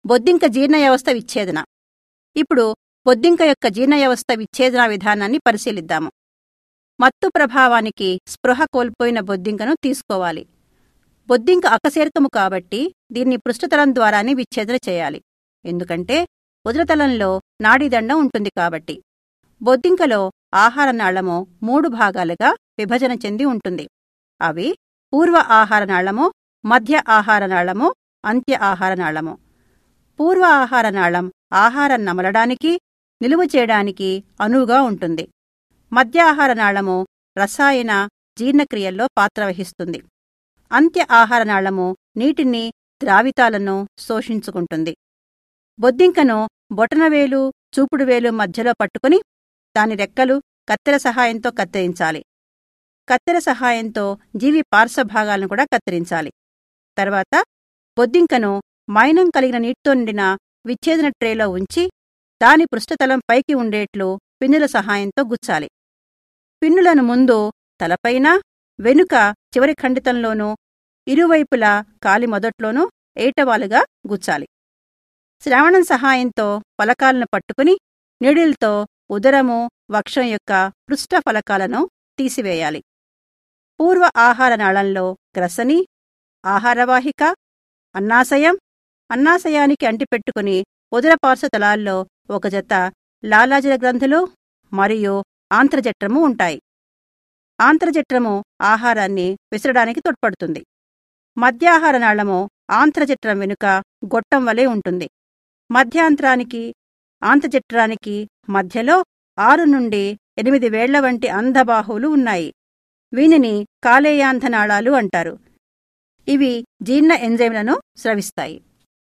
బొద్దింక జీర్ణ వ్యవస్థ విచ్ఛేదన ఇప్పుడు బొద్దింక యొక్క జీర్ణ వ్యవస్థ విచ్ఛేదన విధానాన్ని పరిశీలిద్దాము మత్తు ప్రభావానికి స్పృహ కోల్పోయిన బొద్దింకను తీసుకోవాలి బొద్దింక అకశేరకము కాబట్టి దీన్ని పృష్ఠతలం ద్వారానే విచ్ఛేదన చేయాలి ఎందుకంటే ఉదరతలంలో నాడీదండం ఉంటుంది కాబట్టి బొద్దింకలో ఆహార నాళము మూడు భాగాలుగా విభజన చెంది ఉంటుంది అవి పూర్వ ఆహార నాళము మధ్య ఆహార నాళము అంత్య ఆహార నాళము పూర్వ ఆహార నాళం ఆహారం నమలడానికి నిలువ చేయడానికి అనువుగా ఉంటుంది మధ్య ఆహార నాళము రసాయన జీర్ణక్రియల్లో పాత్ర వహిస్తుంది అంత్య ఆహార నాళము నీటిని ద్రావితాలను శోషించుకుంటుంది బొద్దింకను బొటనవేలు చూపుడువేలు మధ్యలో పట్టుకుని దాని రెక్కలు కత్తెర సహాయంతో కత్తిరించాలి కత్తెర సహాయంతో జీవి పార్శ్వభాగాలను కూడా కత్తిరించాలి తర్వాత బొద్దింకను మైనం కలిగిన నీటితో నిండిన విచ్ఛేదన ట్రేలో ఉంచి దాని పృష్ఠతలం పైకి ఉండేట్లు పిన్నుల సహాయంతో గుచ్చాలి పిన్నులను ముందు తలపైన వెనుక చివరి ఖండితంలోనూ ఇరువైపులా కాలి మొదట్లోనూ ఏటవాలుగా గుచ్చాలి శ్రావణం సహాయంతో ఫలకాలను పట్టుకుని నీడిల్తో ఉదరము వక్షం యొక్క పృష్ఠ ఫలకాలను తీసివేయాలి పూర్వ ఆహార నాళంలో గ్రసని ఆహారవాహిక అన్నాశయం అన్నాశయానికి అంటిపెట్టుకుని ఉదరపార్శ్వతలాల్లో ఒక జత లాలాజల గ్రంథులు మరియు ఆంత్రజట్రము ఉంటాయి ఆంత్రజట్రము ఆహారాన్ని విసరడానికి తోడ్పడుతుంది మధ్యాహార నాళము ఆంత్రజట్రం వెనుక గొట్టం వలె ఉంటుంది మధ్యాంత్రానికి ఆంత్రజట్రానికి మధ్యలో ఆరు నుండి ఎనిమిది వేళ్ల వంటి అంధబాహువులు ఉన్నాయి వీనిని కాలేయాంధనాళాలు అంటారు ఇవి జీర్ణ ఎంజైమ్లను స్రవిస్తాయి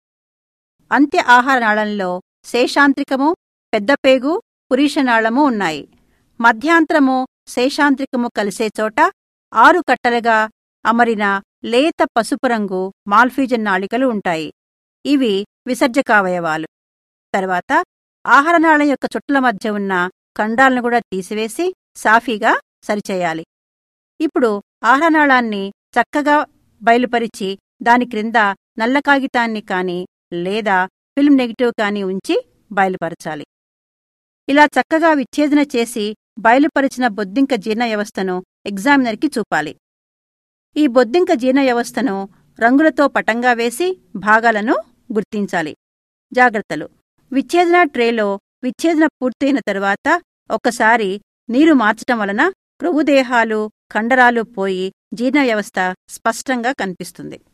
అంత్య ఆహార నాళంలో శేషాంత్రికము పెద్దపేగు పురీషనాళము ఉన్నాయి మధ్యాంత్రము శేషాంత్రికము కలిసే చోట ఆరు కట్టలుగా అమరిన లేత పసుపు రంగు మాల్ఫీజన్ నాళికలు ఉంటాయి ఇవి విసర్జకావయవాలు తర్వాత ఆహారనాళం యొక్క చుట్టల మధ్య ఉన్న ఖండాలను కూడా తీసివేసి సాఫీగా సరిచేయాలి ఇప్పుడు ఆహారనాళాన్ని చక్కగా బయలుపరిచి దాని క్రింద నల్ల కాగితాన్ని కాని లేదా ఫిల్మ్ నెగిటివ్ కాని ఉంచి బయలుపరచాలి ఇలా చక్కగా విచ్ఛేదన చేసి బయలుపరిచిన బొద్దింక జీర్ణ వ్యవస్థను ఎగ్జామినర్కి చూపాలి ఈ బొద్దింక జీర్ణ వ్యవస్థను రంగులతో పటంగా వేసి భాగాలను గుర్తించాలి జాగ్రత్తలు విచ్ఛేదన ట్రేలో విచ్ఛేదన పూర్తయిన తరువాత ఒకసారి నీరు మార్చటం వలన క్రొవ్వుదేహాలు కండరాలు పోయి జీర్ణ వ్యవస్థ స్పష్టంగా కనిపిస్తుంది